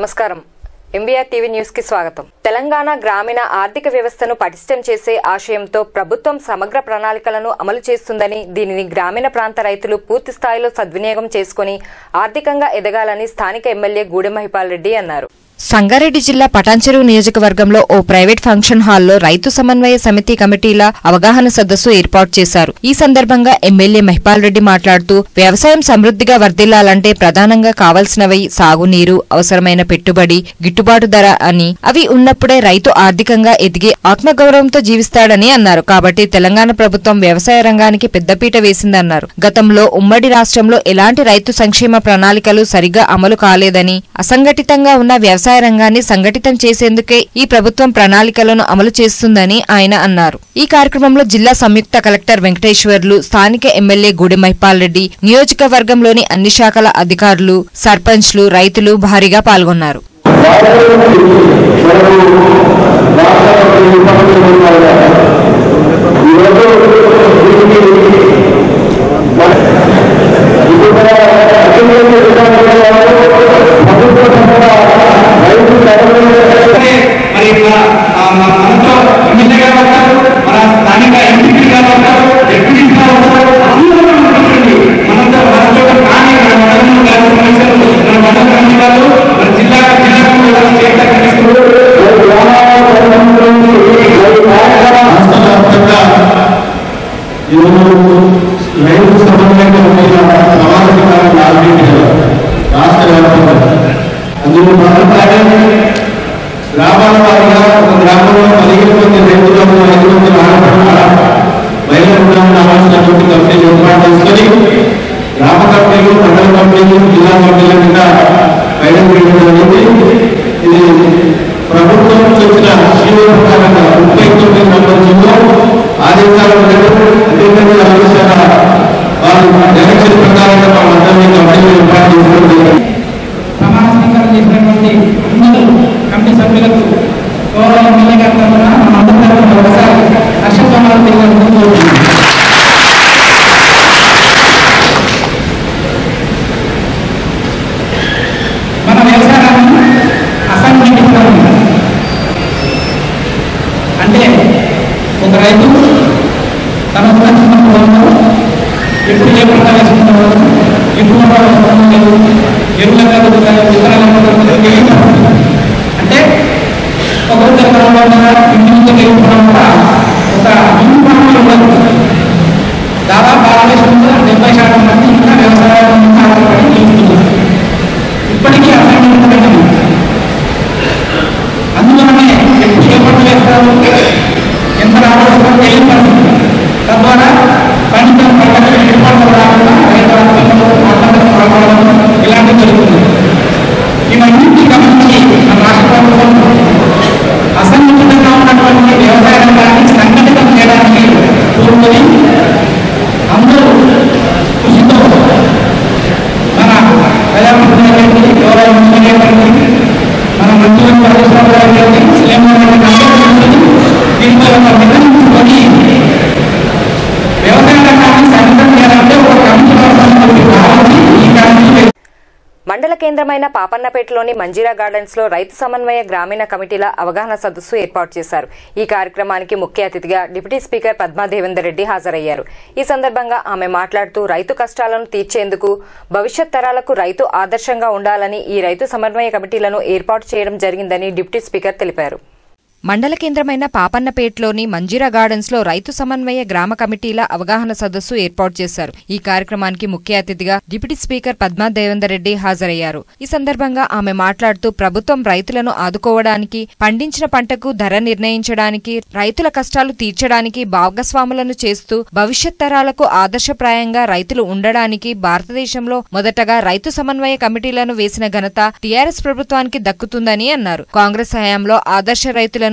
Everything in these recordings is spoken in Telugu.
నమస్కారం ఎంబీఆర్ టీవీ న్యూస్ కి స్వాగతం తెలంగాణ గ్రామీణ ఆర్థిక వ్యవస్థను పటిష్టం చేసే ఆశయంతో ప్రభుత్వం సమగ్ర ప్రణాళికలను అమలు చేస్తుందని దీనిని గ్రామీణ ప్రాంత రైతులు పూర్తి స్థాయిలో సద్వినియోగం చేసుకుని ఆర్థికంగా ఎదగాలని స్థానిక ఎమ్మెల్యే గూడెం మహిపాల్ రెడ్డి అన్నారు సంగారెడ్డి జిల్లా పటాన్చెరు నియోజకవర్గంలో ఓ ప్రైవేట్ ఫంక్షన్ హాల్లో రైతు సమన్వయ సమితి కమిటీల అవగాహన సదస్సు ఏర్పాటు చేశారు ఈ సందర్భంగా ఎమ్మెల్యే మహిపాల్ రెడ్డి మాట్లాడుతూ వ్యవసాయం సమృద్ధిగా వర్ధిల్లాలంటే ప్రధానంగా కావలసినవి సాగునీరు అవసరమైన పెట్టుబడి గిట్టుబాటు ధర అని అవి ఉన్నప్పుడే రైతు ఆర్థికంగా ఎదిగి ఆత్మగౌరవంతో జీవిస్తాడని అన్నారు కాబట్టి తెలంగాణ ప్రభుత్వం వ్యవసాయ రంగానికి పెద్దపీట వేసిందన్నారు గతంలో ఉమ్మడి రాష్ట్రంలో ఎలాంటి రైతు సంక్షేమ ప్రణాళికలు సరిగా అమలు కాలేదని అసంఘటితంగా ఉన్న వ్యవసాయ రంగాన్ని సంఘటితం చేసేందుకే ఈ ప్రభుత్వం ప్రణాళికలను అమలు చేస్తుందని ఆయన అన్నారు ఈ కార్యక్రమంలో జిల్లా సంయుక్త కలెక్టర్ వెంకటేశ్వర్లు స్థానిక ఎమ్మెల్యే గూడెం మహిపాల్ రెడ్డి నియోజకవర్గంలోని అన్ని శాఖల అధికారులు సర్పంచ్లు రైతులు భారీగా పాల్గొన్నారు మరి మన ఆ, మన మనతో ఎమ్మెల్యే గారు వస్తారు మన స్థానిక ఎంపీ గారు వస్తారు డిప్యూటీ గారు వస్తారు అందరూ ఉంటుంది మనతో మనతో కానీ మన మండలం గారి సమస్యలు మన మండల కమిటీలు మన జిల్లా జిల్లా కమిటీలు స్టేట్ కమిటీలు రైతు సమన్వయ కమిటీల సమావేశాలను ప్రారంభించారు రాష్ట్ర వ్యాప్తంగా అందులో భాగంగానే గ్రామాల వారీగా ఒక గ్రామంలో పదిహేను మంది రైతులకు ఐదు మంది ఆడపడ మహిళా గ్రామీణ ఆవాస అభివృద్ధి కమిటీలు ఏర్పాటు చేసుకొని గ్రామ కమిటీలు మండల కమిటీలు జిల్లా కమిటీల కింద బయటకు పెట్టడం అనేది ఇది ప్రభుత్వం నుంచి వచ్చిన శివ ప్రకారంగా ముప్పై తొమ్మిది సంవత్సరంలో ఆదేశాల మేరకు అదేవిధంగా ఆదేశాల వారు డైరెక్షన్ ప్రకారంగా వాళ్ళందరినీ కమిటీలు ఏర్పాటు చేసుకోవడం జరిగింది ప్రమాణ స్వీకారం చేసినటువంటి అందరూ కమిటీ సభ్యులకు గౌరవ ఎమ్మెల్యే గారి తరఫున మన అందరి తరఫున ఒకసారి హర్షప్రమాణం తెలియజేస్తుంది మన వ్యవసాయాన్ని అసంఘటితం అంటే ఒక రైతు తన చిన్న పొలంలో ఎప్పుడు ఏ పంట వేసుకుంటారు ఎప్పుడు వస్తుంది లేదు ఎరువుల మీద విత్తనాలు అంటే ఒక ఉత్తర పొలంలో ఇంటి నుంచి ఎరువు పొలం కూడా ఒక ఇంటి పొలంలో ఉండదు దాదాపు భారతదేశంలో డెబ్బై శాతం మంది ఇంకా వ్యవసాయం మీద ఆధారపడి జీవిస్తున్నారు ఇప్పటికీ అసంఘటితం అందువలనే ఎప్పుడు ఏ పంట వేస్తారు ఎంత రాబోతుందో తెలియని పరిస్థితి తద్వారా పండితం పంటలకు గిట్టుబాటు రాకుండా రైతు ఆత్మహత్యలు, ఆత్మహత్యలు పాల్గొనడం ఇలాంటివి జరుగుతుంది ఇవన్నింటినీ గమనించి మన రాష్ట్ర ప్రభుత్వం అసంఘటితంగా ఉన్నటువంటి వ్యవసాయ రంగాన్ని సంఘటితం చేయడానికి పూర్వని అందరూ కృషితో మన ప్రజాప్రతినిధులకి గౌరవ ముఖ్యమంత్రి గారికి మన మంత్రులకు పరిశ్రమ గారికి శ్రీమతి గారికి దీంతో ఒక నిర్ణయించుకొని వ్యవసాయ రంగాన్ని సంఘటన చేయాలంటే ఒక కమిటీ అవసరం భావించి ఈ కమిటీ మండల కేంద్రమైన పాపన్నపేటలోని మంజీరా గార్డెన్స్ లో రైతు సమన్వయ గ్రామీణ కమిటీల అవగాహన సదస్సు ఏర్పాటు చేశారు ఈ కార్యక్రమానికి ముఖ్య అతిథిగా డిప్యూటీ స్పీకర్ పద్మా దేవేందర్ రెడ్డి హాజరయ్యారు ఈ సందర్భంగా ఆమె మాట్లాడుతూ రైతు కష్టాలను తీర్చేందుకు భవిష్యత్ తరాలకు రైతు ఆదర్శంగా ఉండాలని ఈ రైతు సమన్వయ కమిటీలను ఏర్పాటు చేయడం జరిగిందని డిప్యూటీ స్పీకర్ తెలిపారు మండల కేంద్రమైన పాపన్నపేటలోని మంజీరా గార్డెన్స్ లో రైతు సమన్వయ గ్రామ కమిటీల అవగాహన సదస్సు ఏర్పాటు చేశారు ఈ కార్యక్రమానికి ముఖ్య అతిథిగా డిప్యూటీ స్పీకర్ పద్మా దేవేందర్ రెడ్డి హాజరయ్యారు ఈ సందర్భంగా ఆమె మాట్లాడుతూ ప్రభుత్వం రైతులను ఆదుకోవడానికి పండించిన పంటకు ధర నిర్ణయించడానికి రైతుల కష్టాలు తీర్చడానికి భాగస్వాములను చేస్తూ భవిష్యత్ తరాలకు ఆదర్శప్రాయంగా రైతులు ఉండడానికి భారతదేశంలో మొదటగా రైతు సమన్వయ కమిటీలను వేసిన ఘనత టీఆర్ఎస్ ప్రభుత్వానికి దక్కుతుందని అన్నారు కాంగ్రెస్ హయాంలో ఆదర్శ రైతులను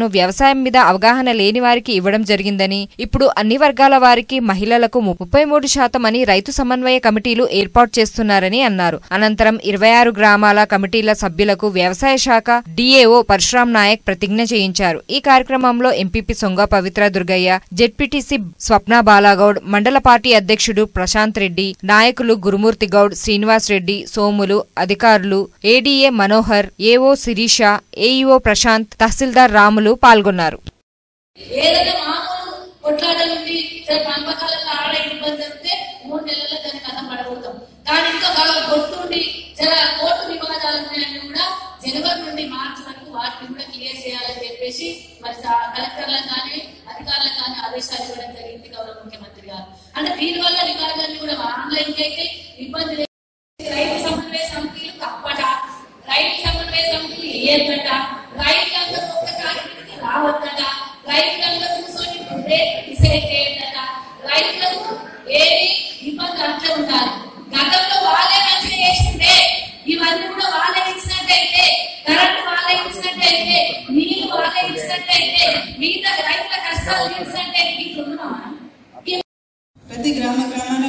పుస్తకాలను వ్యవసాయం మీద అవగాహన లేని వారికి ఇవ్వడం జరిగిందని ఇప్పుడు అన్ని వర్గాల వారికి మహిళలకు ముప్పై మూడు శాతం అని రైతు సమన్వయ కమిటీలు ఏర్పాటు చేస్తున్నారని అన్నారు అనంతరం ఇరవై ఆరు గ్రామాల కమిటీల సభ్యులకు వ్యవసాయ శాఖ డిఏఓ పరశురాం నాయక్ ప్రతిజ్ఞ చేయించారు ఈ కార్యక్రమంలో ఎంపీపీ సొంగ పవిత్ర దుర్గయ్య జెడ్పీటీసీ స్వప్న బాలాగౌడ్ మండల పార్టీ అధ్యక్షుడు ప్రశాంత్ రెడ్డి నాయకులు గురుమూర్తి గౌడ్ శ్రీనివాస్ రెడ్డి సోములు అధికారులు ADA Manohar AO Sirisha AEO Prashanth తహసీల్దార్ రాములు పాల్గొన్నారు ఏదైనా మామూలు కొట్లాటలుండి జర పంపకాలలో ఆడ ఇబ్బంది జరిగితే మూడు నెలల్లో దాన్ని కథ పడబోతాం కానీ ఇంకా బాగా కొట్టుండి జర కోర్టు వివాదాలు ఉన్నాయని కూడా జనవరి నుండి మార్చి వరకు వాటిని కూడా క్లియర్ చేయాలని చెప్పేసి మరి సా- కలెక్టర్లకు కానీ అధికారులకు కానీ ఆదేశాలు ఇవ్వడం జరిగింది గౌరవ ముఖ్యమంత్రి గారు అంటే దీని వల్ల రికార్డులన్నీ కూడా ఆన్లైన్ అయితే ఇబ్బంది లేదు. రైతు సమన్వయ సమితిలు తప్పట రైతు సమన్వయ సమితిలు వేయద్దట రైతులందరూ ఒక కార్యక్రమానికి రావద్దట రైతులందరూ కూర్చొని రేట్ డిసైడ్ చేయద్దట రైతులకు ఏది ఇబ్బంది అట్లే ఉండాలి గతంలో వాళ్ళే మంచిగా చేస్తుంటే ఇవన్నీ కూడా వాళ్ళే ఇచ్చినట్టయితే కరెంట్ వాళ్ళే ఇచ్చినట్టయితే నీళ్లు వాళ్ళే ఇచ్చినట్టయితే మిగతా రైతుల కష్టాలు తీర్చినట్టయితే ఇట్లా ఉన్నామా ఈ ప్రతి గ్రామ గ్రామాన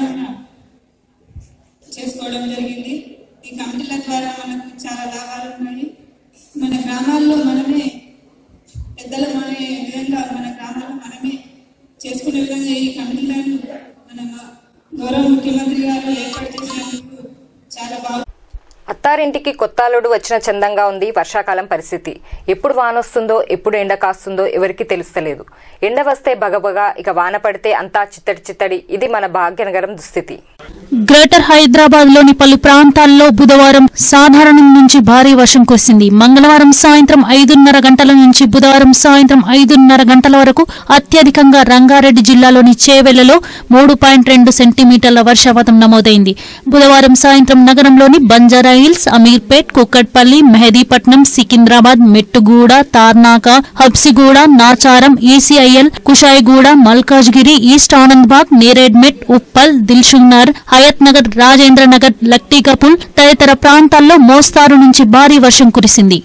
చేసుకోవడం జరిగింది ఈ కమిటీల ద్వారా మనకు చాలా లాభాలు ఉన్నాయి మన గ్రామాల్లో మనమే పెద్దలు మన విధంగా మన గ్రామాల్లో మనమే చేసుకునే విధంగా ఈ కమిటీలను మన గౌరవ ముఖ్యమంత్రి గారు ఏర్పాటు చేసినందుకు చాలా బాగా అత్తారింటికి కొత్తాలుడు వచ్చిన చందంగా ఉంది వర్షాకాలం పరిస్థితి ఎప్పుడు వానొస్తుందో ఎప్పుడు ఎండ కాస్తుందో ఎవరికి తెలుస్తలేదు ఎండ వస్తే బగబగా ఇక వాన పడితే అంతా చిత్తడి చిత్తడి ఇది మన భాగ్యనగరం దుస్థితి గ్రేటర్ హైదరాబాద్ లోని పలు ప్రాంతాల్లో బుధవారం సాధారణం నుంచి భారీ వర్షం కురిసింది మంగళవారం సాయంత్రం ఐదున్నర గంటల నుంచి బుధవారం సాయంత్రం ఐదున్నర గంటల వరకు అత్యధికంగా రంగారెడ్డి జిల్లాలోని చేవెళ్లలో మూడు పాయింట్ రెండు సెంటీమీటర్ల వర్షపాతం నమోదైంది బుధవారం సాయంత్రం నగరంలోని Banjara Hills Ameerpet Kukatpally Mehdipatnam Secunderabad Mettuguda Tarnaka Habsiguda Nacharam ECIL Kushaiguda Malkajgiri East Anandbagh Neredmet Uppal Dilsukhnagar Hayathnagar Rajendranagar Lakdikapul తదితర ప్రాంతాల్లో మోస్తారు నుంచి భారీ వర్షం కురిసింది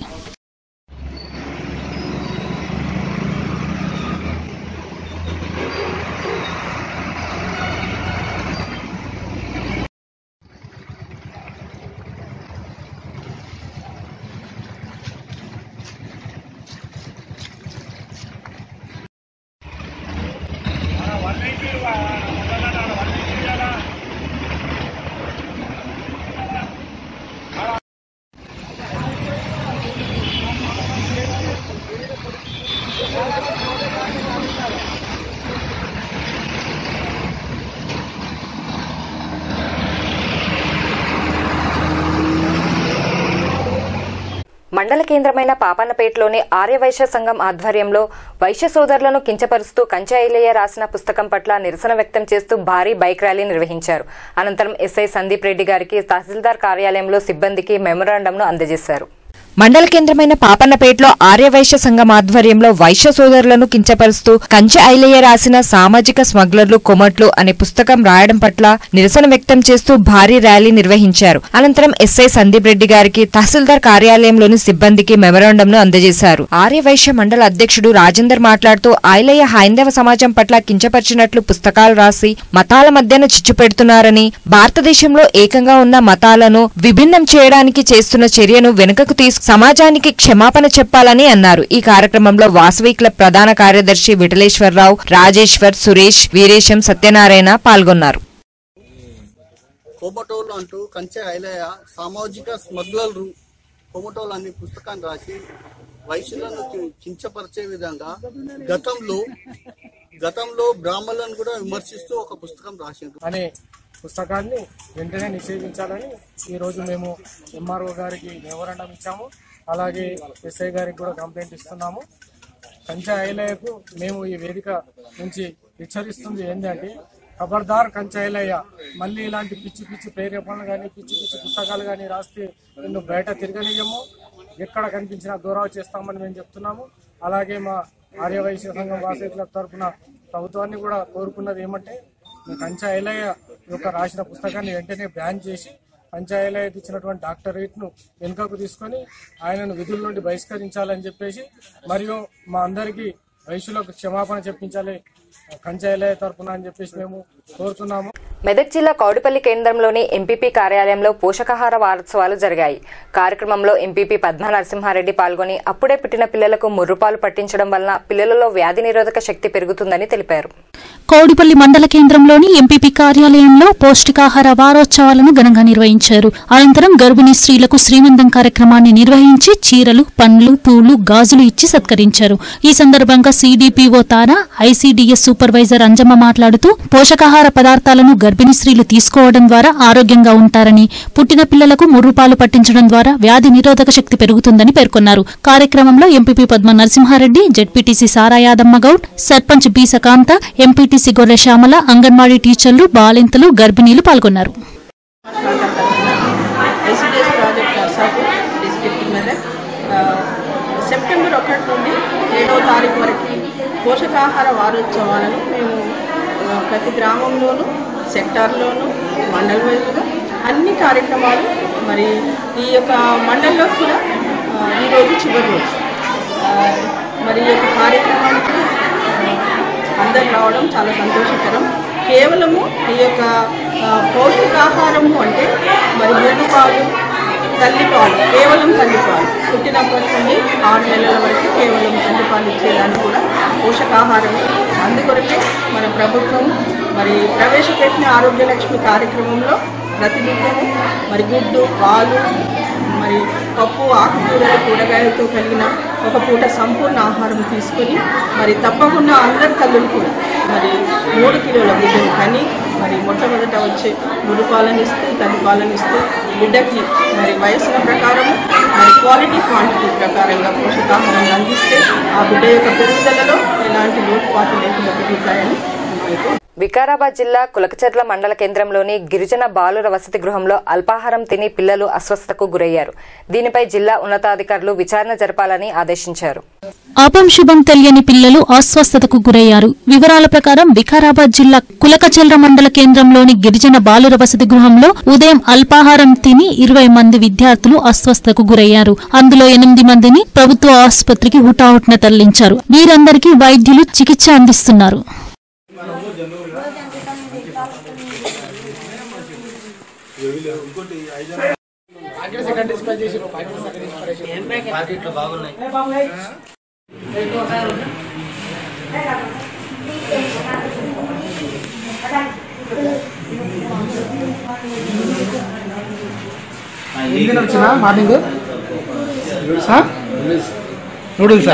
మండల కేంద్రమైన పాపన్నపేటలోని ఆర్యవైశ్య సంఘం ఆధ్వర్యంలో వైశ్య సోదరులను కించపరుస్తూ కంచాయిలయ్య రాసిన పుస్తకం పట్ల నిరసన వ్యక్తం చేస్తూ భారీ బైక్ ర్యాలీ నిర్వహించారు అనంతరం ఎస్ఐ సందీప్ రెడ్డి గారికి తహసీల్దార్ కార్యాలయంలో సిబ్బందికి మెమొరాండంను అందజేశారు మండల కేంద్రమైన పాపన్నపేటలో ఆర్యవైశ్య సంఘం ఆధ్వర్యంలో వైశ్య సోదరులను కించపరుస్తూ కంచె ఐలయ్య రాసిన సామాజిక స్మగ్లర్లు కొమట్లు అనే పుస్తకం రాయడం పట్ల నిరసన వ్యక్తం చేస్తూ భారీ ర్యాలీ నిర్వహించారు అనంతరం ఎస్ఐ సందీప్ రెడ్డి గారికి తహసీల్దార్ కార్యాలయంలోని సిబ్బందికి మెమరాండంను అందజేశారు ఆర్యవైశ్య మండల అధ్యక్షుడు రాజేందర్ మాట్లాడుతూ ఐలయ్య హైందవ సమాజం పట్ల కించపరిచినట్లు పుస్తకాలు రాసి మతాల మధ్యన చిచ్చు పెడుతున్నారని భారతదేశంలో ఏకంగా ఉన్న మతాలను విభిన్నం చేయడానికి చేస్తున్న చర్యను వెనుకకు తీసుకు సమాజానికి క్షమాపణ చెప్పాలని అన్నారు ఈ కార్యక్రమంలో వాసవి క్లబ్ ప్రధాన కార్యదర్శి విఠలేశ్వరరావు రాజేశ్వర్ సురేష్ వీరేశం సత్యనారాయణ పాల్గొన్నారు కోమటోలు అంటూ కంచె ఐలయ్య సామాజిక స్మగ్లర్లు కోమటోలు అనే పుస్తకాన్ని రాసి వైశ్యులను కి- కించపరిచే విధంగా గతంలో గతంలో బ్రాహ్మణులను కూడా విమర్శిస్తూ ఒక పుస్తకం రాసిండ్రు అనే పుస్తకాన్ని వెంటనే నిషేధించాలని ఈరోజు మేము ఎంఆర్ఓ గారికి మెమోరాండం ఇచ్చాము అలాగే ఎస్ఐ గారికి కూడా కంప్లైంట్ ఇస్తున్నాము కంచె ఐలయ్యకు మేము ఈ వేదిక నుంచి హెచ్చరిస్తుంది ఏంటంటే ఖబర్దార్ కంచె ఐలయ్య మళ్ళీ ఇలాంటి పిచ్చి పిచ్చి ప్రేరేపణలు కానీ పిచ్చి పిచ్చి పుస్తకాలు కానీ రాస్తే నిన్ను బయట తిరగనీయము ఎక్కడ కనిపించినా దూరాలు చేస్తామని మేము చెప్తున్నాము అలాగే మా ఆర్యవైశ్య సంఘం వాసవి క్లబ్ తరఫున ప్రభుత్వాన్ని కూడా కోరుకున్నది ఏమంటే మీ కంచె ఐలయ్య యొక్క రాసిన పుస్తకాన్ని వెంటనే బ్యాన్ చేసి పంచాయతీ ఇచ్చినటువంటి డాక్టరేట్ను వెనుకకు తీసుకొని ఆయనను విధుల నుండి బహిష్కరించాలని చెప్పేసి మరియు మా అందరికీ వయసులకు క్షమాపణ చెప్పించాలి పంచాయతీ తరపున అని చెప్పేసి మేము కోరుతున్నాము మెదక్ జిల్లా కౌడిపల్లి కేంద్రంలోని ఎంపీపీ కార్యాలయంలో పోషకాహార వారోత్సవాలు జరిగాయి కార్యక్రమంలో ఎంపీపీ పద్మా నరసింహారెడ్డి పాల్గొని అప్పుడే పుట్టిన పిల్లలకు ముర్రుపాలు పట్టించడం వలన పిల్లలలో వ్యాధి నిరోధక శక్తి పెరుగుతుందని తెలిపారు కౌడిపల్లి మండల కేంద్రంలోని ఎంపీపీ కార్యాలయంలో పౌష్టికాహార వారోత్సవాలను ఘనంగా నిర్వహించారు అనంతరం గర్భిణీ స్త్రీలకు శ్రీమంతం కార్యక్రమాన్ని నిర్వహించి చీరలు పండ్లు పూలు గాజులు ఇచ్చి సత్కరించారు ఈ సందర్భంగా CDPO Tara ICDS supervisor Anjamma మాట్లాడుతూ పోషకాహార పదార్థాలను గర్భిణీ స్త్రీలు తీసుకోవడం ద్వారా ఆరోగ్యంగా ఉంటారని పుట్టిన పిల్లలకు ముర్రుపాలు పట్టించడం ద్వారా వ్యాధి నిరోధక శక్తి పెరుగుతుందని పేర్కొన్నారు కార్యక్రమంలో MPP Padma Narasimhareddy ZPTC Sara Yadamma Goud sarpanch B Sakantha MPTC Gorre Shyamala anganwadi టీచర్లు బాలింతలు గర్భిణీలు పాల్గొన్నారు ICDS project Narsapur district Medak ఆ, సెప్టెంబర్ ఒకటి నుండి ఏడవ తారీఖు వరకు పోషకాహార వారోత్సవాలను మేము ఆ, ప్రతి గ్రామంలోనూ సెక్టార్లోనూ మండల వైపుగా అన్ని కార్యక్రమాలు మరి ఈ యొక్క మండల్లో కూడా ఆ, ఈరోజు చివరి రోజు ఆ, మరి ఈ యొక్క కార్యక్రమానికి ఆ, అందరు రావడం చాలా సంతోషకరం కేవలము ఈ యొక్క ఆ, పౌష్టికాహారము అంటే మరి ముందు పాలు తల్లిపాలు కేవలం తల్లిపాలు పుట్టినప్పటి నుండి ఆరు నెలల వరకు కేవలం తల్లిపాలు ఇచ్చేదాన్ని కూడా పోషకాహారం అందుకొరకే మన ప్రభుత్వం మరి ప్రవేశపెట్టిన ఆరోగ్య లక్ష్మి కార్యక్రమంలో ప్రతినిత్యము మరి గుడ్డు పాలు మరి పప్పు ఆకుకూరలు కూరగాయలతో కలిగిన ఒక పూట సంపూర్ణ ఆహారం తీసుకొని మరి తప్పకుండా అందరి తల్లులు కూడా మరి మూడు కిలోల బిడ్డను కానీ మరి మొట్టమొదట వచ్చే ముడు పాలను ఇస్తూ తల్లి పాలను ఇస్తూ బిడ్డకి మరి వయసుల ప్రకారం మరి క్వాలిటీ క్వాంటిటీ ప్రకారంగా పోషకాహారాన్ని అందిస్తే ఆ బిడ్డ యొక్క పెరుగుదలలో ఎలాంటి లోటుపాట్లు లేకుండా పెరుగుతాయని మనకు వికారాబాద్ జిల్లా కులకచర్ల మండల కేంద్రంలోని గిరిజన బాలుర వసతి గృహంలో అల్పాహారం తిని పిల్లలు అస్వస్థతకు గురయ్యారు దీనిపై జిల్లా ఉన్నతాధికారులు విచారణ జరపాలని ఆదేశించారు అపం శుభం తెలియని పిల్లలు అస్వస్థతకు గురయ్యారు వివరాల ప్రకారం వికారాబాద్ జిల్లా కులకచెల్ర మండల కేంద్రంలోని గిరిజన బాలుర వసతి గృహంలో ఉదయం అల్పాహారం తిని ఇరవై మంది విద్యార్థులు అస్వస్థతకు గురయ్యారు అందులో ఎనిమిది మందిని ప్రభుత్వ ఆసుపత్రికి హుటాహుటిన తరలించారు వీరందరికీ వైద్యులు చికిత్స అందిస్తున్నారు ఏం వచ్చినా మార్నింగ్ నూడిల్సా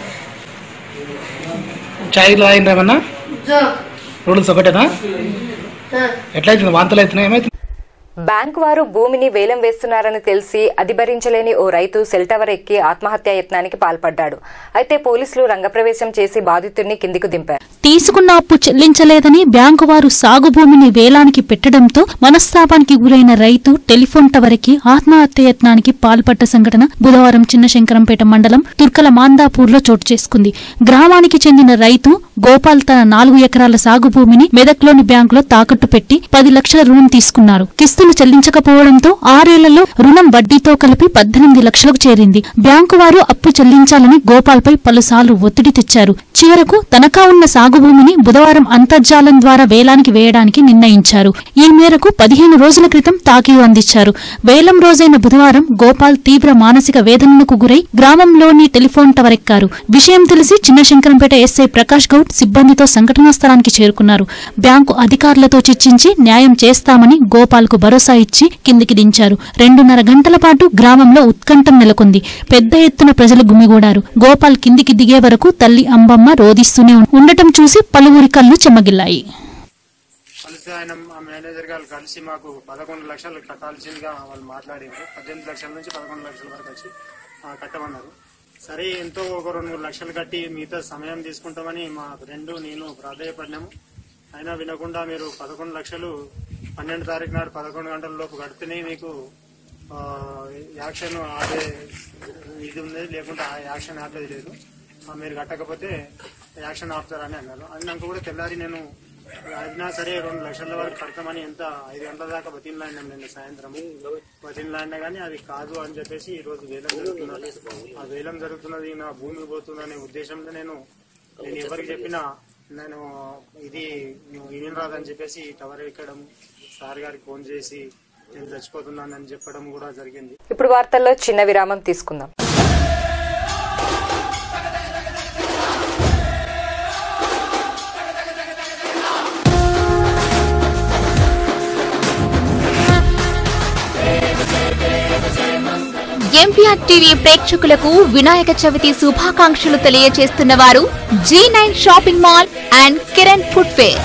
చాయ్ తాగిండ్రా ఏమన్నా నూడిల్స్ ఒకటేనా ఎట్లా అవుతుంది వాంతలు అవుతున్నాయి ఏమైతుంది బ్యాంకు వారు భూమిని వేలం వేస్తున్నారని తెలిసి అది భరించలేని ఓ రైతు సెల్ టవర్ ఎక్కి ఆత్మహత్యా యత్నానికి పాల్పడ్డాడు అయితే పోలీసులు రంగప్రవేశం చేసి బాధితుడిని కిందికి దింపారు తీసుకున్న అప్పు చెల్లించలేదని బ్యాంకు వారు సాగు భూమిని వేలానికి పెట్టడంతో మనస్తాపానికి గురైన రైతు టెలిఫోన్ టవర్కి ఆత్మహత్య యత్నానికి పాల్పడ్డ సంఘటన బుధవారం చిన్నశంకరంపేట మండలం తుర్కల మాందాపూర్లో చోటు చేసుకుంది గ్రామానికి చెందిన రైతు గోపాల్ తన నాలుగు ఎకరాల సాగు భూమిని మెదక్లోని బ్యాంకులో తాకట్టు పెట్టి పది లక్షల రుణం తీసుకున్నారు కిస్తులు చెల్లించకపోవడంతో ఆరేళ్లలో రుణం వడ్డీతో కలిపి పద్దెనిమిది లక్షలకు చేరింది బ్యాంకు వారు అప్పు చెల్లించాలని గోపాల్పై పలుసార్లు ఒత్తిడి తెచ్చారు చివరకు తనఖా ఉన్న సాగు భూమిని బుధవారం అంతర్జాలం ద్వారా వేలానికి వేయడానికి నిర్ణయించారు ఈ మేరకు పదిహేను రోజుల క్రితం తాకీదు అందించారు వేలం రోజైన బుధవారం గోపాల్ తీవ్ర మానసిక వేదనకు గురై గ్రామంలోని టెలిఫోన్ టవర్ ఎక్కారు విషయం తెలిసి చిన్నశంకరంపేట ఎస్ఐ ప్రకాష్ గౌడ్ సిబ్బందితో సంఘటనా స్థలానికి చేరుకున్నారు బ్యాంకు అధికారులతో చర్చించి న్యాయం చేస్తామని గోపాల్ కు భరోసా ఇచ్చి కిందికి దించారు రెండున్నర గంటల పాటు గ్రామంలో ఉత్కంఠం నెలకొంది పెద్ద ఎత్తున ప్రజలు గుమిగూడారు గోపాల్ కిందికి దిగే వరకు తల్లి అంబమ్మ రోదిస్తూనే ఉండటం చూసి పలువురి కళ్ళు చెమ్మగిల్లాయి కలిసి ఆయన మా మేనేజర్ గారు కలిసి మాకు పదకొండు లక్షలు కట్టాల్సిందిగా వాళ్ళు మాట్లాడారు పద్దెనిమిది లక్షల నుంచి పదకొండు లక్షల వరకు వచ్చి ఆ, కట్టమన్నారు సరే ఎంతో ఒక రెండు మూడు లక్షలు కట్టి మిగతా సమయం తీసుకుంటామని మా ఫ్రెండ్ నేను ప్రాధాయపడినాము అయినా వినకుండా మీరు పదకొండు లక్షలు పన్నెండు తారీఖు నాడు పదకొండు గంటల లోపు కడితేనే మీకు ఆ, యాక్షన్ ఆడే ఇది ఉంది లేకుంటే ఆ యాక్షన్ ఆపేది లేదు ఆ, మీరు కట్టకపోతే యాక్షన్ ఆపుతారని అన్నారు అన్నాక కూడా తెల్లారి నేను అయినా సరే రెండు లక్షల వరకు కడతామని ఎంత ఐదు గంటల దాకా బతిన్లాడినాం నిన్న సాయంత్రం బతిన్లాడినా కానీ అది కాదు అని చెప్పేసి ఈ రోజు వేలం జరుగుతున్నది ఆ వేలం జరుగుతున్నది నా భూమి పోతుందనే ఉద్దేశంతో నేను నేను ఎవరికి చెప్పినా నేను ఇది నువ్వు ఇని రాదని చెప్పేసి టవర్ ఎక్కడం సార్ గారికి ఫోన్ చేసి నేను చచ్చిపోతున్నానని చెప్పడం కూడా జరిగింది ఇప్పుడు వార్తల్లో చిన్న విరామం తీసుకుందాం ఎంపీఆర్ టీవీ ప్రేక్షకులకు వినాయక చవితి శుభాకాంక్షలు తెలియజేస్తున్న వారు G nine shopping mall and Kiran footwear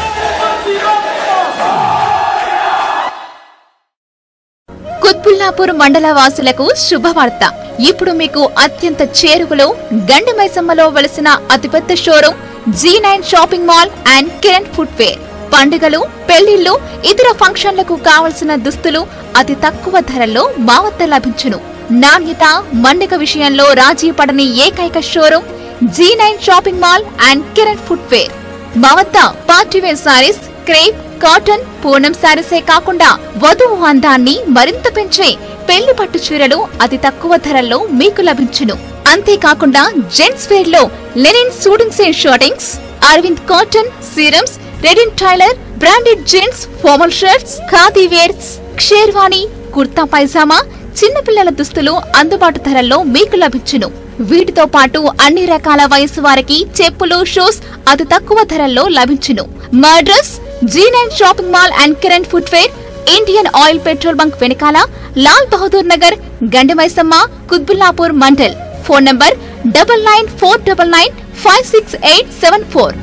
Quthbullapur మండల వాసులకు శుభవార్త ఇప్పుడు మీకు అత్యంత చేరువలో గండిమైసమ్మలో వెలిసిన అతిపెద్ద showroom G nine shopping mall and Kiran footwear పండుగలు పెళ్లిళ్లు ఇతర ఫంక్షన్లకు కావలసిన దుస్తులు అతి తక్కువ ధరల్లో మా వద్ద లభించును నాణ్యత మన్నిక విషయంలో రాజీ పడని ఏకైక showroom G nine shopping mall and Kiran footwear మా వద్ద partywear sarees crepe cotton Poonam సారీసే కాకుండా వధువు అందాన్ని మరింత పెంచే పెళ్లి పట్టు చీరలు అతి తక్కువ ధరల్లో మీకు లభించును అంతేకాకుండా జెంట్స్ వేర్ లో linen suitings and shirtings Arvind cotton Siyaram's రెడిన్ tailor branded jeans formal shirts khadi wears sherwani kurta pyjama చిన్నపిల్లల దుస్తులు అందుబాటు ధరల్లో మీకు లభించును వీటితో పాటు అన్ని రకాల వయసు వారికి చెప్పులు షూస్ అతి తక్కువ ధరల్లో లభించును మా address G nine shopping mall and Kiran footwear Indian Oil petrol bunk వెనకాల Lal Bahadur Nagar Gandimaisamma Quthbullapur mandal phone number double nine four double nine five six eight seven four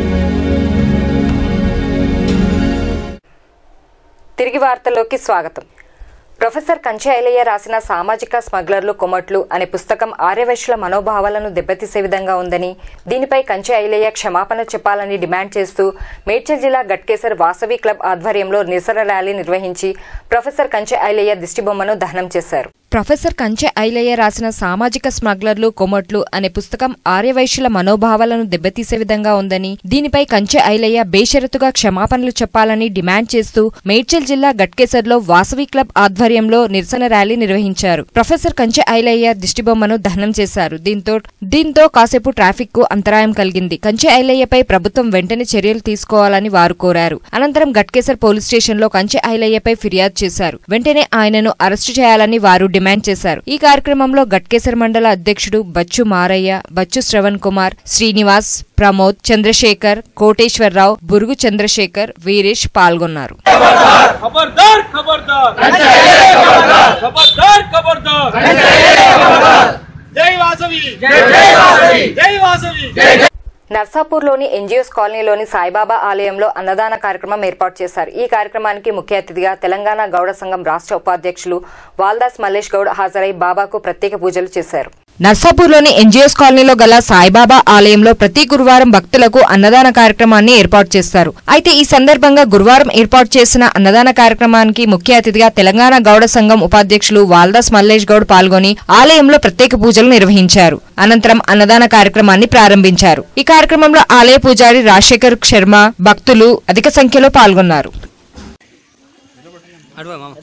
తిరిగి వార్తల్లోకి స్వాగతం ప్రొఫెసర్ కంచె ఐలయ్య రాసిన సామాజిక స్మగ్లర్లు కొమట్లు అనే పుస్తకం ఆర్యవైశ్యుల మనోభావాలను దెబ్బతీసే విధంగా ఉందని దీనిపై కంచె ఐలయ్య క్షమాపణ చెప్పాలని డిమాండ్ చేస్తూ మేడ్చల్ జిల్లా గట్కేసర్ వాసవి క్లబ్ ఆధ్వర్యంలో నిరసన ర్యాలీ నిర్వహించి ప్రొఫెసర్ కంచె ఐలయ్య దిష్టిబొమ్మను దహనం చేశారు ప్రొఫెసర్ కంచె ఐలయ్య రాసిన సామాజిక స్మగ్లర్లు కొమట్లు అనే పుస్తకం ఆర్యవైశ్యుల మనోభావాలను దెబ్బతీసే విధంగా ఉందని దీనిపై కంచె ఐలయ్య బేషరతుగా క్షమాపణలు చెప్పాలని డిమాండ్ చేస్తూ మేడ్చల్ జిల్లా గట్కేసర్లో వాసవి క్లబ్ ఆధ్వర్యంలో నిరసన ర్యాలీ నిర్వహించారు ప్రొఫెసర్ కంచె ఐలయ్య దిష్టిబొమ్మను దహనం చేశారు దీంతో దీంతో కాసేపు ట్రాఫిక్ కు అంతరాయం కలిగింది కంచె ఐలయ్యపై ప్రభుత్వం వెంటనే చర్యలు తీసుకోవాలని వారు కోరారు అనంతరం గట్కేసర్ పోలీస్ స్టేషన్ లో కంచె ఐలయ్యపై ఫిర్యాదు చేశారు వెంటనే ఆయనను అరెస్టు చేయాలని వారు డిమాండ్ చేశారు ఈ కార్యక్రమంలో గట్కేసర్ మండల అధ్యక్షుడు బచ్చు మారయ్య బచ్చు శ్రవణ్ కుమార్ శ్రీనివాస్ ప్రమోద్ చంద్రశేఖర్ కోటేశ్వరరావు బురుగు చంద్రశేఖర్ వీరేష్ పాల్గొన్నారు खबरदार खबरदार खबरदार खबरदार जय वासवी जय वासवी जय वासवी నర్సాపూర్లోని ఎన్జిఓస్ కాలనీలోని సాయిబాబా ఆలయంలో అన్నదాన కార్యక్రమం ఏర్పాటు చేశారు ఈ కార్యక్రమానికి ముఖ్య అతిథిగా తెలంగాణ గౌడ సంఘం రాష్ట్ర ఉపాధ్యక్షులు వాల్దాస్ మల్లేష్ గౌడ్ హాజరై బాబాకు ప్రత్యేక పూజలు చేశారు నర్సాపూర్లోని ఎన్జిఓస్ కాలనీలో గల సాయిబాబా ఆలయంలో ప్రతి గురువారం భక్తులకు అన్నదాన కార్యక్రమాన్ని ఏర్పాటు చేస్తారు అయితే ఈ సందర్భంగా గురువారం ఏర్పాటు చేసిన అన్నదాన కార్యక్రమానికి ముఖ్య అతిథిగా తెలంగాణ గౌడ సంఘం ఉపాధ్యక్షులు వాల్దాస్ మల్లేష్ గౌడ్ పాల్గొని ఆలయంలో ప్రత్యేక పూజలు నిర్వహించారు అనంతరం అన్నదాన కార్యక్రమాన్ని ప్రారంభించారు ఈ కార్యక్రమంలో ఆలయ పూజారి రాజశేఖర్ శర్మ భక్తులు అధిక సంఖ్యలో పాల్గొన్నారు అడుగు మామ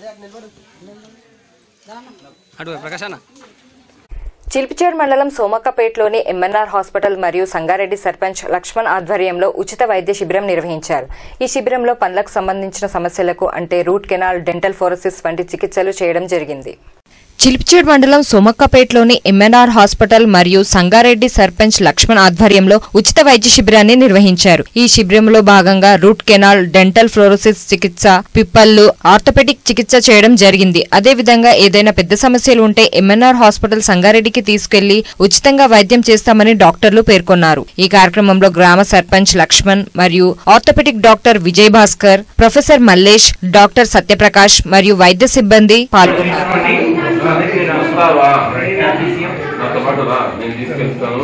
అడుగు ప్రకాశ్ అన్న చిల్పిచేడ్ మండలం సోమక్కపేటలోని ఎంఎన్ఆర్ హాస్పిటల్ మరియు సంగారెడ్డి సర్పంచ్ లక్ష్మణ్ ఆధ్వర్యంలో ఉచిత వైద్య శిబిరం నిర్వహించారు ఈ శిబిరంలో పనులకు సంబంధించిన సమస్యలకు అంటే రూట్ కెనాల్ డెంటల్ ఫోరసిస్ వంటి చికిత్సలు చేయడం జరిగింది చిలిపిచేడ్ మండలం సోమక్కపేటలోని ఎంఎన్ఆర్ హాస్పిటల్ మరియు సంగారెడ్డి సర్పంచ్ లక్ష్మణ్ ఆధ్వర్యంలో ఉచిత వైద్య శిబిరాన్ని నిర్వహించారు ఈ శిబిరంలో భాగంగా రూట్ కెనాల్ డెంటల్ ఫ్లోరోసిస్ చికిత్స పిప్పళ్ళు ఆర్థోపెటిక్ చికిత్స చేయడం జరిగింది అదే విధంగా ఏదైనా పెద్ద సమస్యలు ఉంటే ఎంఎన్ఆర్ హాస్పిటల్ సంగారెడ్డికి తీసుకెళ్లి ఉచితంగా వైద్యం చేస్తామని డాక్టర్లు పేర్కొన్నారు ఈ కార్యక్రమంలో గ్రామ సర్పంచ్ లక్ష్మణ్ మరియు orthopaedic doctor Vijay Bhaskar professor Mallesh doctor Satyaprakash మరియు వైద్య సిబ్బంది పాల్గొన్నారు వస్తావా నాతో పాటు రా నేను తీసుకెళ్తాను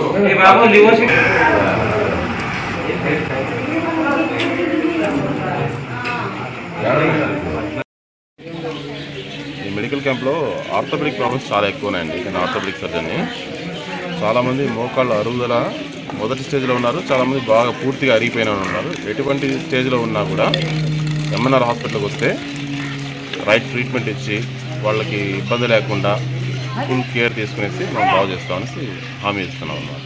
ఈ మెడికల్ క్యాంప్లో ఆర్థోపెడిక్ ప్రాబ్లమ్స్ చాలా ఎక్కువ ఉన్నాయండి నేను ఆర్థోపెడిక్ సర్జన్ని చాలామంది మోకాళ్ళ అరుగుదల మొదటి స్టేజ్లో ఉన్నారు చాలామంది బాగా పూర్తిగా అరిగిపోయిన వాళ్ళు ఉన్నారు ఎటువంటి స్టేజ్లో ఉన్నా కూడా ఎంఎన్ఆర్ హాస్పిటల్కి వస్తే రైట్ ట్రీట్మెంట్ ఇచ్చి వాళ్ళకి ఇబ్బంది లేకుండా ఫుల్ కేర్ తీసుకునేసి మనం బాగు చేస్తామనేసి హామీ ఇస్తున్నాం అన్నమాట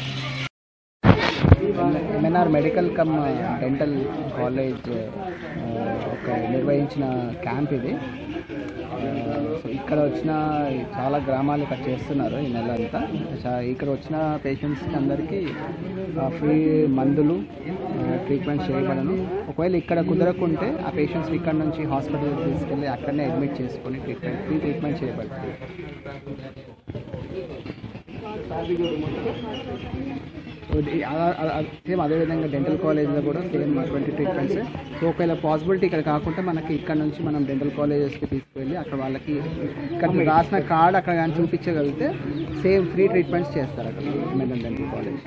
MNR medical cum dental college ఆ, ఒక నిర్వహించిన క్యాంప్ ఇది ఆ, సో ఇక్కడ వచ్చిన చాలా గ్రామాలు ఇక్కడ చేస్తున్నారు ఈ నెల అంతా చా- ఇక్కడ వచ్చిన పేషెంట్స్కి అందరికీ ఫ్రీ మందులు ట్రీట్మెంట్ చేయబడను ఒకవేళ ఇక్కడ కుదరకుంటే ఆ పేషెంట్స్ ఇక్కడ నుంచి హాస్పిటల్కి తీసుకెళ్ళి అక్కడనే అడ్మిట్ చేసుకొని ట్రీట్మెంట్ ఫ్రీ ట్రీట్మెంట్ చేయబడుతుంది సేమ్ అదేవిధంగా డెంటల్ కాలేజ్లో కూడా సేమ్ అటువంటి ట్రీట్మెంట్స్ సో ఒకవేళ పాసిబిలిటీ ఇక్కడ కాకుండా మనకి ఇక్కడ నుంచి మనం డెంటల్ కాలేజెస్కి తీసుకువెళ్ళి అక్కడ వాళ్ళకి ఇక్కడ రాసిన కార్డ్ అక్కడ కానీ చూపించగలిగితే సేమ్ ఫ్రీ ట్రీట్మెంట్స్ చేస్తారు అక్కడ మెదన్ డెంటల్ కాలేజ్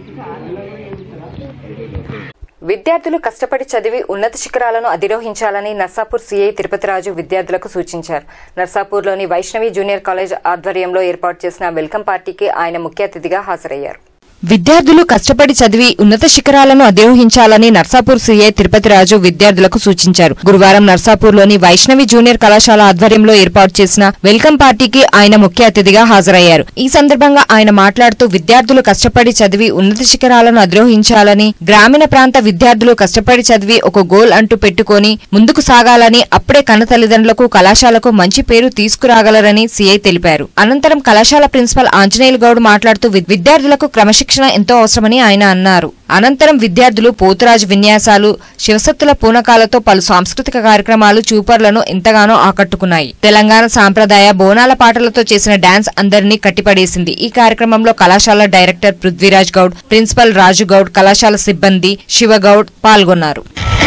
విద్యార్థులు కష్టపడి చదివి ఉన్నత శిఖరాలను అధిరోహించాలని నర్సాపూర్ సీఐ తిరుపతి రాజు విద్యార్థులకు సూచించారు నర్సాపూర్లోని వైష్ణవి జూనియర్ కాలేజ్ ఆధ్వర్యంలో ఏర్పాటు చేసిన వెల్కమ్ పార్టీకి ఆయన ముఖ్య అతిథిగా హాజరయ్యారు విద్యార్థులు కష్టపడి చదివి ఉన్నత శిఖరాలను అధిరోహించాలని నర్సాపూర్ సీఐ తిరుపతి రాజు విద్యార్థులకు సూచించారు గురువారం నర్సాపూర్లోని వైష్ణవి జూనియర్ కళాశాల ఆధ్వర్యంలో ఏర్పాటు చేసిన వెల్కమ్ పార్టీకి ఆయన ముఖ్య అతిథిగా హాజరయ్యారు ఈ సందర్భంగా ఆయన మాట్లాడుతూ విద్యార్థులు కష్టపడి చదివి ఉన్నత శిఖరాలను అధిరోహించాలని గ్రామీణ ప్రాంత విద్యార్థులు కష్టపడి చదివి ఒక గోల్ అంటూ పెట్టుకొని ముందుకు సాగాలని అప్పుడే కన్న తల్లిదండ్రులకు కళాశాలకు మంచి పేరు తీసుకురాగలరని సీఐ తెలిపారు అనంతరం కళాశాల ప్రిన్సిపల్ ఆంజనేయులు గౌడ్ మాట్లాడుతూ వి- విద్యార్థులకు క్రమశిక్షణ ఎంతో అవసరమని ఆయన అన్నారు అనంతరం విద్యార్థులు పోతురాజు విన్యాసాలు శివసత్తుల పూనకాలతో పలు సాంస్కృతిక కార్యక్రమాలు చూపర్లను ఎంతగానో ఆకట్టుకున్నాయి తెలంగాణ సాంప్రదాయ బోనాల పాటలతో చేసిన డాన్స్ అందరినీ కట్టిపడేసింది ఈ కార్యక్రమంలో కళాశాల డైరెక్టర్ పృథ్వీరాజ్ గౌడ్ ప్రిన్సిపల్ రాజు గౌడ్ కళాశాల సిబ్బంది శివగౌడ్ పాల్గొన్నారు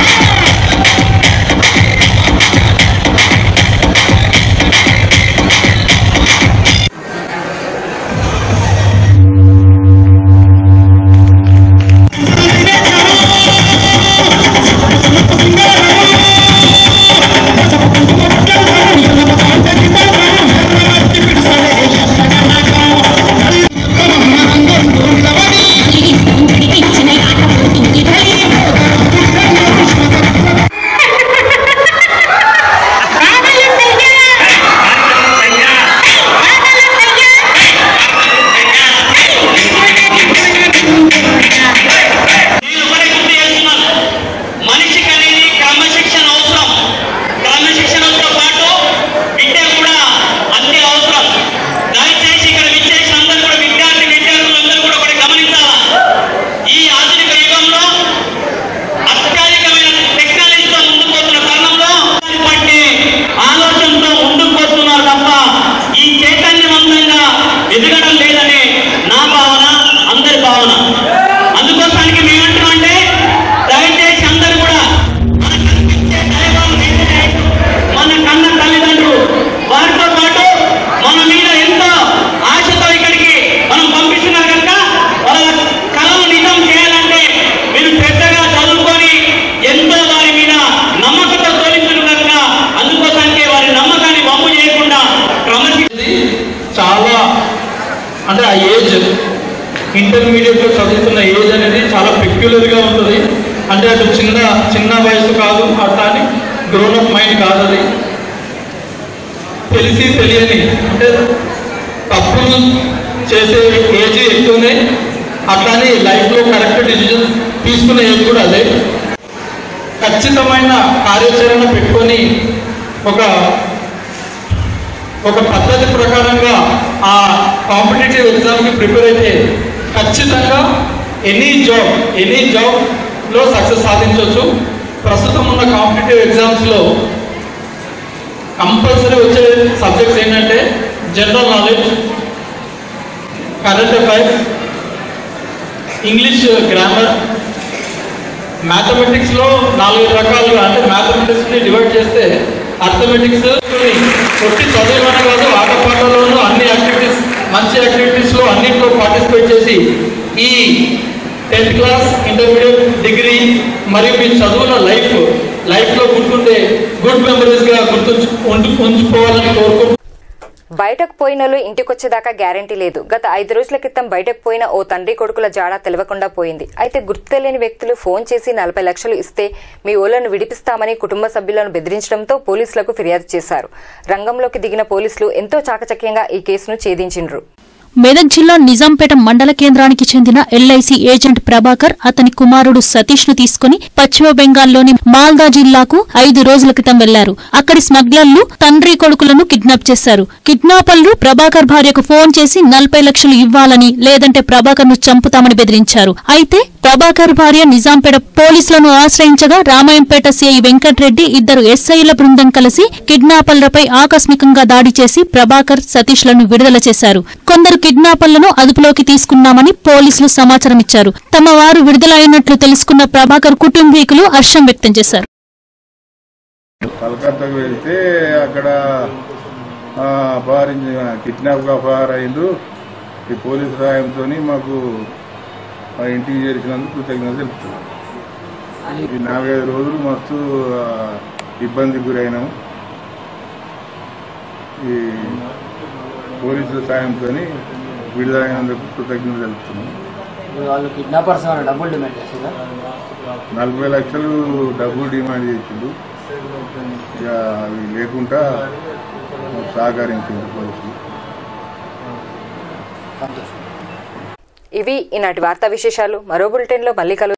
మనిషికి అనేది క్రమశిక్షణ అవసరం క్రమశిక్షణతో పాటు విద్య కూడా అంతే అవసరం దయచేసి ఇక్కడ విచ్చేసిన అందరూ కూడా విద్యార్థి విద్యార్థులందరూ కూడా ఒకటి గమనించాలా ఈ ఆధునిక యుగంలో అత్యాధికమైన టెక్నాలజీతో ముందుకు పోతున్న తరుణంలో దాన్ని బట్టి ఆలోచనతో ముందుకు పోతున్నారు తప్ప ఈ చైతన్యవంతంగా ఎదగడం లేదని నా భావన అందరి భావన అందుకోసానికి మేమంటున్నాం అంటే దయచేసి అందరూ కూడా మన కనిపించే దైవం ఏంటంటే మన కన్న తల్లిదండ్రులు వారితో పాటు మన మీద ఎంతో ఆశతో ఇక్కడికి మనం పంపిస్తున్నారు కనుక వాళ్ళ కళను నిజం చేయాలంటే మీరు శ్రద్ధగా చదువుకొని ఎంతో వారి మీద నమ్మకంతో తోలిస్తున్నారు కనుక అందుకోసానికి వారి నమ్మకాన్ని వమ్ము చేయకుండా క్రమశిక్షణ చాలా అంటే ఆ ఏజ్ ఇంటర్మీడియట్లో చదువుతున్న ఏజ్ అనేది చాలా పెక్యులర్గా ఉంటుంది అంటే అటు చిన్న చిన్న వయసు కాదు అట్లా అని గ్రోనప్ మైండ్ కాదు అది తెలిసి తెలియని అంటే తప్పులు చేసే ఏజ్ ఎక్కువనే అట్లానే లైఫ్లో కరెక్ట్ డిసిజన్ తీసుకునే ఏజ్ కూడా అదే ఖచ్చితమైన కార్యాచరణ పెట్టుకొని ఒక ఒక పద్ధతి ప్రకారంగా ఆ కాంపిటేటివ్ ఎగ్జామ్కి ప్రిపేర్ అయితే ఖచ్చితంగా ఎనీ జాబ్ ఎనీ జాబ్లో సక్సెస్ సాధించవచ్చు ప్రస్తుతం ఉన్న కాంపిటేటివ్ ఎగ్జామ్స్లో కంపల్సరీ వచ్చే సబ్జెక్ట్స్ ఏంటంటే general knowledge current affairs English grammar మ్యాథమెటిక్స్లో నాలుగు రకాలుగా అంటే మ్యాథమెటిక్స్ని డివైడ్ చేస్తే అర్థమెటిక్స్ కొట్టి చదువులోనే కాదు ఆటపాటలోనూ అన్ని యాక్టివిటీస్ మంచి యాక్టివిటీస్లో అన్నింటిలో పార్టిసిపేట్ చేసి ఈ టెన్త్ క్లాస్ ఇంటర్మీడియట్ డిగ్రీ మరియు మీ చదువుల లైఫ్ లైఫ్లో గుర్తుండే గుడ్ మెమరీస్గా గుర్తుంచు ఉంచు- ఉంచుకోవాలని కోరుకుంటున్నాను బయటకు పోయినోళ్ళు ఇంటికొచ్చేదాకా గ్యారంటీ లేదు గత ఐదు రోజుల క్రితం బయటకు పోయిన ఓ తండ్రి కొడుకుల జాడ తెలవకుండా పోయింది అయితే గుర్తు తెలియని వ్యక్తులు ఫోన్ చేసి నలభై లక్షలు ఇస్తే మీ ఓళ్లను విడిపిస్తామని కుటుంబ సభ్యులను బెదిరించడంతో పోలీసులకు ఫిర్యాదు చేశారు రంగంలోకి దిగిన పోలీసులు ఎంతో చాకచక్యంగా ఈ కేసును ఛేదించిండ్రు మెదక్ జిల్లా నిజాంపేట మండల కేంద్రానికి చెందిన ఎల్ఐసి ఏజెంట్ ప్రభాకర్ అతని కుమారుడు సతీష్ ను తీసుకుని పశ్చిమ బెంగాల్లోని మాల్దా జిల్లాకు ఐదు రోజుల క్రితం వెళ్లారు అక్కడి స్మగ్లర్లు తండ్రి కొడుకులను కిడ్నాప్ చేశారు కిడ్నాపర్లు ప్రభాకర్ భార్యకు ఫోన్ చేసి నలభై లక్షలు ఇవ్వాలని లేదంటే ప్రభాకర్ ను చంపుతామని బెదిరించారు అయితే ప్రభాకర్ భార్య నిజాంపేట పోలీసులను ఆశ్రయించగా రామాయంపేట సిఐ వెంకట్రెడ్డి ఇద్దరు ఎస్ఐల బృందం కలిసి కిడ్నాపర్లపై ఆకస్మికంగా దాడి చేసి ప్రభాకర్ సతీష్ లను విడుదల చేశారు కొందరు కిడ్నాపర్లను అదుపులోకి తీసుకున్నామని పోలీసులు సమాచారం ఇచ్చారు తమ వారు విడుదల అయినట్లు తెలుసుకున్న ప్రభాకర్ కుటుంబీకులు హర్షం వ్యక్తం చేశారు కలకత్తాకు వెళ్తే అక్కడ ఆ, అపహరించి కిడ్నాప్ అపహార అయిండు ఈ పోలీసు సహాయంతో మాకు మా ఇంటికి చేర్చినందుకు కృతజ్ఞత తెలుపుతున్నాం ఈ నాలుగైదు రోజులు మస్తు ఆ, ఇబ్బందికి గురైనాము ఈ పోలీసుల సాయంతో విడుదలైనందుకు కృతజ్ఞత తెలుపుతున్నాం వాళ్ళు కిడ్నాపర్స్ ఏమైనా డబ్బులు డిమాండ్ చేస్తారా నలభై లక్షలు డబ్బులు డిమాండ్ చేసిండు ఇక అవి లేకుండా సహకరించింది పోలీసులు ఇవి ఈనాటి వార్తా విశేషాలు మరో బులెటిన్లో మళ్ళీ కలు